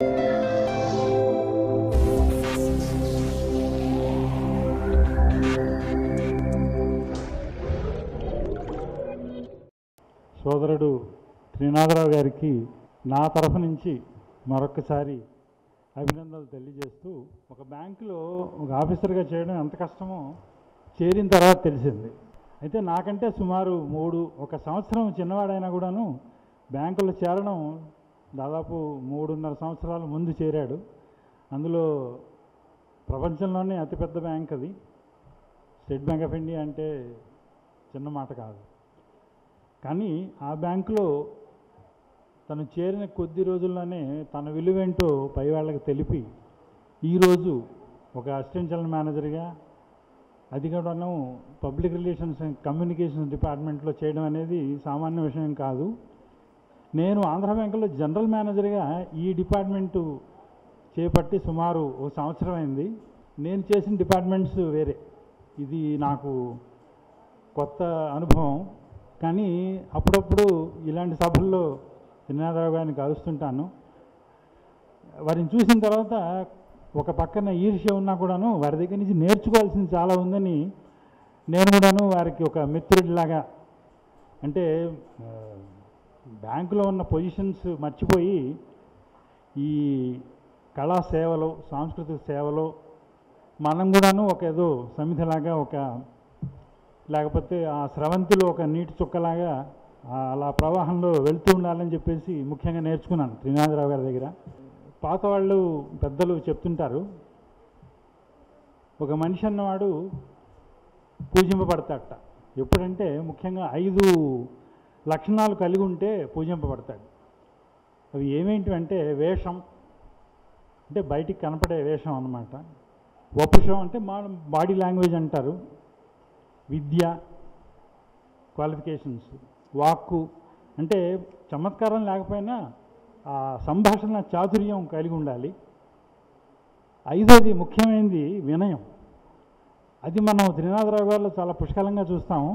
సోదరుడు శ్రీనాథరావు గారికి నా తరఫు నుంచి మరొకసారి అభినందనలు తెలియజేస్తూ ఒక బ్యాంకులో ఒక ఆఫీసర్గా చేయడం ఎంత కష్టమో చేరిన తర్వాత తెలిసింది అయితే నాకంటే సుమారు మూడు ఒక సంవత్సరం చిన్నవాడైనా కూడాను బ్యాంకులో చేరడం దాదాపు మూడున్నర సంవత్సరాల ముందు చేరాడు అందులో ప్రపంచంలోనే అతిపెద్ద బ్యాంక్ అది స్టేట్ బ్యాంక్ ఆఫ్ ఇండియా అంటే చిన్న మాట కాదు కానీ ఆ బ్యాంకులో తను చేరిన కొద్ది రోజుల్లోనే తన విలువేంటో పై వాళ్ళకి తెలిపి ఈరోజు ఒక అసిస్టెంట్ జనరల్ మేనేజర్గా అది కూడాను పబ్లిక్ రిలేషన్స్ అండ్ కమ్యూనికేషన్స్ డిపార్ట్మెంట్లో చేయడం అనేది సామాన్య విషయం కాదు నేను ఆంధ్ర బ్యాంకులో జనరల్ మేనేజర్గా ఈ డిపార్ట్మెంటు చేపట్టి సుమారు ఒక సంవత్సరం అయింది నేను చేసిన డిపార్ట్మెంట్స్ వేరే ఇది నాకు కొత్త అనుభవం కానీ అప్పుడప్పుడు ఇలాంటి సభల్లో త్రినాథరావు గారిని కలుస్తుంటాను వారిని చూసిన తర్వాత ఒక పక్కన ఈర్ష్య ఉన్నా కూడాను వారి దగ్గర నుంచి నేర్చుకోవాల్సింది చాలా ఉందని నేను కూడాను వారికి ఒక మిత్రుడిలాగా అంటే ఆ, బ్యాంకులో ఉన్న పొజిషన్స్ మర్చిపోయి ఈ కళా సేవలో సాంస్కృతిక సేవలో మనం కూడాను ఒక ఏదో సమితిలాగా ఒక లేకపోతే ఆ స్రవంతిలో ఒక నీటి చుక్కలాగా ఆ అలా ప్రవాహంలో వెళ్తూ ఉండాలని చెప్పేసి ముఖ్యంగా నేర్చుకున్నాను త్రినాథరావు గారి దగ్గర పాత వాళ్ళు పెద్దలు చెప్తుంటారు ఒక మనిషి అన్నవాడు పూజింపబడతాడట ఎప్పుడంటే ముఖ్యంగా ఐదు లక్షణాలు కలిగి ఉంటే పూజింపబడతాడు అవి ఏమేంటివంటే వేషం అంటే బయటికి కనపడే వేషం అన్నమాట వపుషం అంటే మా బాడీ లాంగ్వేజ్ అంటారు విద్య క్వాలిఫికేషన్స్ వాక్కు అంటే చమత్కారం లేకపోయినా ఆ సంభాషణ చాతుర్యం కలిగి ఉండాలి ఐదోది ముఖ్యమైనది వినయం అది మనం త్రినాథరావు గారిలో చాలా పుష్కలంగా చూస్తాము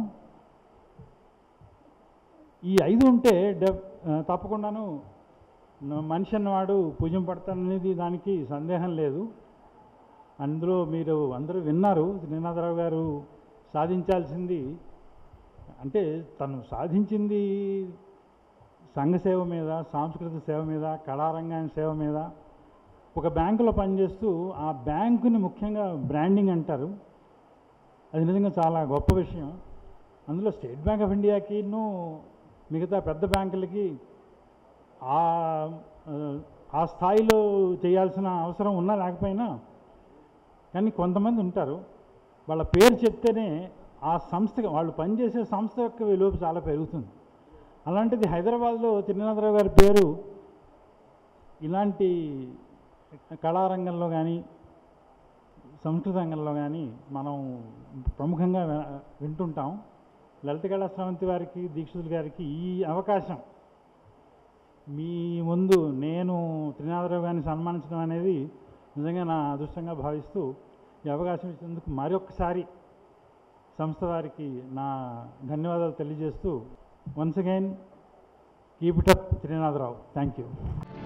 ఈ ఐదు ఉంటే డెఫ్ ఆ, తప్పకుండాను న- మనిషి అన్నవాడు పూజింపడతాడనేది దానికి సందేహం లేదు అందులో మీరు అందరూ విన్నారు శ్రీనాథరావు గారు సాధించాల్సింది అంటే తను సాధించింది సంఘ సేవ మీద సాంస్కృతిక సేవ మీద కళారంగాని సేవ మీద ఒక బ్యాంకులో పనిచేస్తూ ఆ బ్యాంకుని ముఖ్యంగా బ్రాండింగ్ అంటారు అది నిజంగా చాలా గొప్ప విషయం అందులో స్టేట్ బ్యాంక్ ఆఫ్ ఇండియాకిను మిగతా పెద్ద బ్యాంకులకి ఆ ఆ స్థాయిలో చేయాల్సిన అవసరం ఉన్నా లేకపోయినా కానీ కొంతమంది ఉంటారు వాళ్ళ పేరు చెప్తేనే ఆ సంస్థ వాళ్ళు పనిచేసే సంస్థ యొక్క విలువ చాలా పెరుగుతుంది అలాంటిది హైదరాబాద్లో తిరునాథరావు గారి పేరు ఇలాంటి కళారంగంలో కానీ సంస్కృత రంగంలో కానీ మనం ప్రముఖంగా వి- వింటుంటాం లలిత కళా స్రవంతి వారికి దీక్షితులు గారికి ఈ అవకాశం మీ ముందు నేను త్రినాథరావు గారిని సన్మానించడం అనేది నిజంగా నా అదృష్టంగా భావిస్తూ ఈ అవకాశం ఇచ్చినందుకు మరొకసారి సంస్థ వారికి నా ధన్యవాదాలు తెలియజేస్తూ once again keep it up Trinatharao thank you